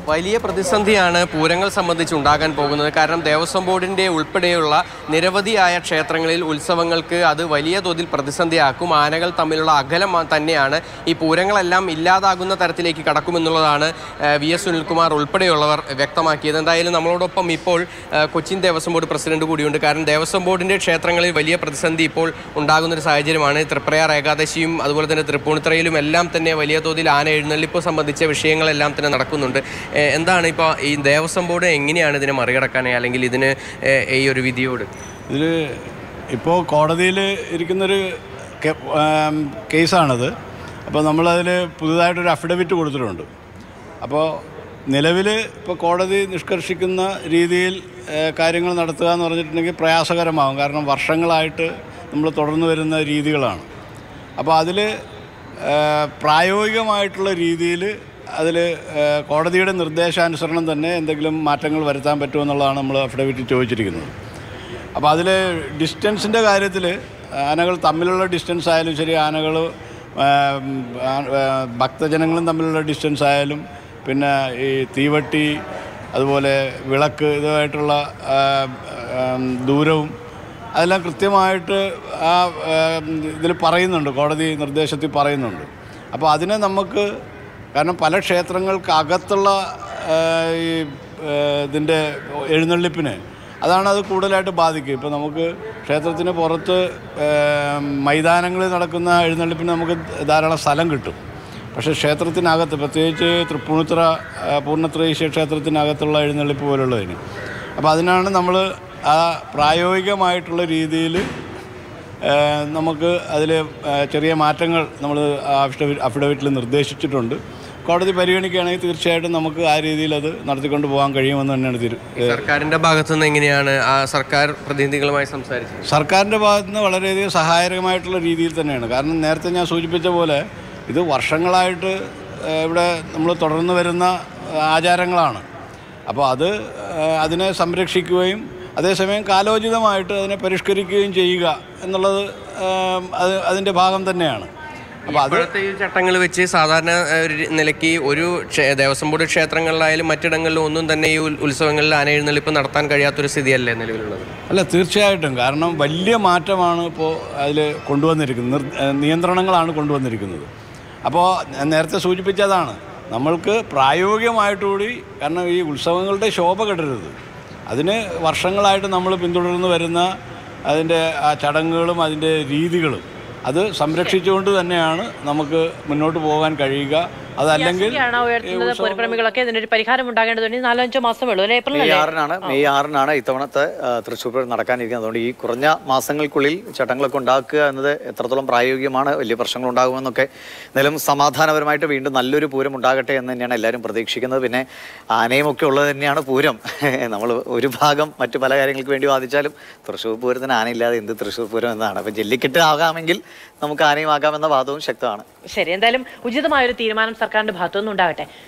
വലിയ പ്രതിസന്ധിയാണ് പൂരങ്ങൾ സംബന്ധിച്ച് ഉണ്ടാകാൻ പോകുന്നത് കാരണം ദേവസ്വം ബോർഡിൻ്റെ ഉൾപ്പെടെയുള്ള നിരവധിയായ ക്ഷേത്രങ്ങളിൽ ഉത്സവങ്ങൾക്ക് അത് വലിയ തോതിൽ പ്രതിസന്ധിയാക്കും ആനകൾ തമ്മിലുള്ള അകലം ആ- തന്നെയാണ് ഈ പൂരങ്ങളെല്ലാം ഇല്ലാതാകുന്ന തരത്തിലേക്ക് കടക്കുമെന്നുള്ളതാണ് ആ, വി എസ് സുനിൽകുമാർ ഉൾപ്പെടെയുള്ളവർ വ്യക്തമാക്കിയത് എന്തായാലും നമ്മളോടൊപ്പം ഇപ്പോൾ ആ, കൊച്ചിൻ ദേവസ്വം ബോർഡ് പ്രസിഡന്റ് കൂടിയുണ്ട് കാരണം ദേവസ്വം ബോർഡിൻ്റെ ക്ഷേത്രങ്ങളിൽ വലിയ പ്രതിസന്ധി ഇപ്പോൾ ഉണ്ടാകുന്ന ഒരു സാഹചര്യമാണ് തൃപ്രയാർ ഏകാദശിയും അതുപോലെ തന്നെ തൃപ്പൂണിത്തറയിലും എല്ലാം തന്നെ വലിയ തോതിൽ ആന എഴുന്നള്ളിപ്പ് സംബന്ധിച്ച വിഷയങ്ങളെല്ലാം തന്നെ നടക്കുന്നുണ്ട് ഏ, എന്താണ് ഇപ്പോൾ ഈ ദേവസ്വം ബോർഡ് എങ്ങനെയാണ് ഇതിനെ മറികടക്കാൻ അല്ലെങ്കിൽ ഇതിന് ഏ, ഈ ഒരു വിധിയോട് ഇതിൽ ഇപ്പോൾ കോടതിയിൽ ഇരിക്കുന്നൊരു കെ- ആം, കേസാണത് അപ്പോൾ നമ്മളതിൽ പുതുതായിട്ടൊരു അഫിഡവിറ്റ് കൊടുത്തിട്ടുണ്ട് അപ്പോൾ നിലവിൽ ഇപ്പോൾ കോടതി നിഷ്കർഷിക്കുന്ന രീതിയിൽ ഏ, കാര്യങ്ങൾ നടത്തുക എന്ന് പറഞ്ഞിട്ടുണ്ടെങ്കിൽ പ്രയാസകരമാകും കാരണം വർഷങ്ങളായിട്ട് നമ്മൾ തുടർന്നു വരുന്ന രീതികളാണ് അപ്പോൾ അതിൽ പ്രായോഗികമായിട്ടുള്ള രീതിയിൽ അതിൽ കോടതിയുടെ നിർദ്ദേശാനുസരണം തന്നെ എന്തെങ്കിലും മാറ്റങ്ങൾ വരുത്താൻ പറ്റുമെന്നുള്ളതാണ് നമ്മൾ അഫിഡവിറ്റ് ചോദിച്ചിരിക്കുന്നത് അപ്പോൾ അതിൽ ഡിസ്റ്റൻസിൻ്റെ കാര്യത്തിൽ ആനകൾ തമ്മിലുള്ള ഡിസ്റ്റൻസ് ആയാലും ശരി ആനകൾ ഭക്തജനങ്ങളും തമ്മിലുള്ള ഡിസ്റ്റൻസ് ആയാലും പിന്നെ ഈ തീവട്ടി അതുപോലെ വിളക്ക് ഇതുമായിട്ടുള്ള ആ, ആ, ദൂരവും അതെല്ലാം കൃത്യമായിട്ട് ആ ഇതിൽ പറയുന്നുണ്ട് കോടതി നിർദ്ദേശത്തിൽ പറയുന്നുണ്ട് അപ്പോൾ അതിനെ നമുക്ക് കാരണം പല ക്ഷേത്രങ്ങൾക്ക് അകത്തുള്ള ആ, ഈ ആ, ഇതിൻ്റെ എഴുന്നള്ളിപ്പിന് അതാണ് അത് കൂടുതലായിട്ട് ബാധിക്കുക ഇപ്പോൾ നമുക്ക് ക്ഷേത്രത്തിന് പുറത്ത് മൈതാനങ്ങളിൽ നടക്കുന്ന എഴുന്നള്ളിപ്പിന് നമുക്ക് ധാരാളം സ്ഥലം കിട്ടും പക്ഷേ ക്ഷേത്രത്തിനകത്ത് പ്രത്യേകിച്ച് തൃപ്പൂണിത്തുറ ആ, പൂർണ്ണത്രയീശ്വര ക്ഷേത്രത്തിനകത്തുള്ള എഴുന്നള്ളിപ്പ് പോലുള്ളതിന് അപ്പോൾ അതിനാണ് നമ്മൾ ആ പ്രായോഗികമായിട്ടുള്ള രീതിയിൽ നമുക്ക് അതിൽ ചെറിയ മാറ്റങ്ങൾ നമ്മൾ അഫിഡവിറ്റിൽ നിർദ്ദേശിച്ചിട്ടുണ്ട് കോടതി പരിഗണിക്കുകയാണെങ്കിൽ തീർച്ചയായിട്ടും നമുക്ക് ആ രീതിയിൽ അത് നടത്തിക്കൊണ്ട് പോകാൻ കഴിയുമെന്ന് തന്നെയാണ് തീരു സർക്കാരിന്റെ ഭാഗത്തു നിന്ന് എങ്ങനെയാണ് ആ സർക്കാർ പ്രതിനിധികളുമായി സംസാരിച്ചത് സർക്കാരിൻ്റെ ഭാഗത്ത് നിന്ന് വളരെയധികം സഹായകരമായിട്ടുള്ള രീതിയിൽ തന്നെയാണ് കാരണം നേരത്തെ ഞാൻ സൂചിപ്പിച്ച പോലെ ഇത് വർഷങ്ങളായിട്ട് ഏഹ്, ഇവിടെ നമ്മൾ തുടർന്ന് വരുന്ന ആചാരങ്ങളാണ് അപ്പോൾ അത് ഏഹ്, അതിനെ സംരക്ഷിക്കുകയും അതേസമയം കാലോചിതമായിട്ട് അതിനെ പരിഷ്കരിക്കുകയും ചെയ്യുക എന്നുള്ളത് ഏഹ്, അത് അതിൻ്റെ ഭാഗം തന്നെയാണ് അപ്പോൾ അത് ഇപ്പോഴത്തെ ഈ ചട്ടങ്ങൾ വെച്ച് സാധാരണ ഏഹ്, ഒരു നിലയ്ക്ക് ഒരു ക്ഷേ- ദേവസ്വം ബോർഡ് ക്ഷേത്രങ്ങളിലായാലും മറ്റിടങ്ങളിലും ഒന്നും തന്നെ ഈ ഉൽ- ഉത്സവങ്ങളിൽ ആനയെഴുന്നള്ളിപ്പ് നടത്താൻ കഴിയാത്തൊരു സ്ഥിതിയല്ലേ നിലവിലുള്ളത് അല്ല തീർച്ചയായിട്ടും കാരണം വലിയ മാറ്റമാണ് ഇപ്പോൾ അതിൽ കൊണ്ടുവന്നിരിക്കുന്നത് നിർ- ഏഹ് നിയന്ത്രണങ്ങളാണ് കൊണ്ടുവന്നിരിക്കുന്നത് അപ്പോൾ ഞാൻ നേരത്തെ സൂചിപ്പിച്ചതാണ് നമ്മൾക്ക് പ്രായോഗികമായിട്ടുകൂടി കാരണം ഈ ഉത്സവങ്ങളുടെ ശോഭ കെടരുത് അതിന് വർഷങ്ങളായിട്ട് നമ്മൾ പിന്തുടർന്ന് വരുന്ന അതിൻ്റെ ആ ചടങ്ങുകളും അതിൻ്റെ രീതികളും അത് സംരക്ഷിച്ചുകൊണ്ട് തന്നെയാണ് നമുക്ക് മുന്നോട്ട് പോകാൻ കഴിയുക അതല്ലെങ്കിൽ ആശങ്കയാണ് ഉയർത്തുന്നത് പുരപ്രമികളൊക്കെ ഇതിനൊരു പരിഹാരം ഉണ്ടാകേണ്ടതുണ്ട് നാലഞ്ചോ മാസമേ ഉള്ളൂ അല്ലേ ഏപ്രിൽ മെയ് അല്ലേ ആറിനാണ് മെയ് ആറിനാണ് ഇത്തവണത്തെ ആ, തൃശ്ശൂർ പൂരം നടക്കാനിരിക്കുന്നത് അതുകൊണ്ട് ഈ കുറഞ്ഞ മാസങ്ങൾക്കുള്ളിൽ ചട്ടങ്ങളൊക്കെ ഉണ്ടാക്കുക എന്നത് എത്രത്തോളം പ്രായോഗികമാണ് വലിയ പ്രശ്നങ്ങൾ ഉണ്ടാകുമെന്നൊക്കെ എന്തായാലും സമാധാനപരമായിട്ട് വീണ്ടും നല്ലൊരു പൂരം ഉണ്ടാകട്ടെ എന്ന് തന്നെയാണ് എല്ലാവരും പ്രതീക്ഷിക്കുന്നത് പിന്നെ ആനയും ഒക്കെ ഉള്ളത് തന്നെയാണ് പൂരം നമ്മൾ ഒരു ഭാഗം മറ്റു പല കാര്യങ്ങൾക്ക് വേണ്ടി വാദിച്ചാലും തൃശ്ശൂർ പൂരത്തിന് ആനയില്ലാതെ എന്ത് തൃശ്ശൂർ പൂരം എന്നാണ് അപ്പം ജല്ലിക്കെട്ട് ആകാമെങ്കിൽ നമുക്ക് ആനയും ആകാമെന്ന വാദവും ശക്തമാണ് ശരി എന്തായാലും ഉചിതമായ ഒരു തീരുമാനം സർക്കാരിന്റെ ഭാഗത്തുനിന്ന് ഉണ്ടാകട്ടെ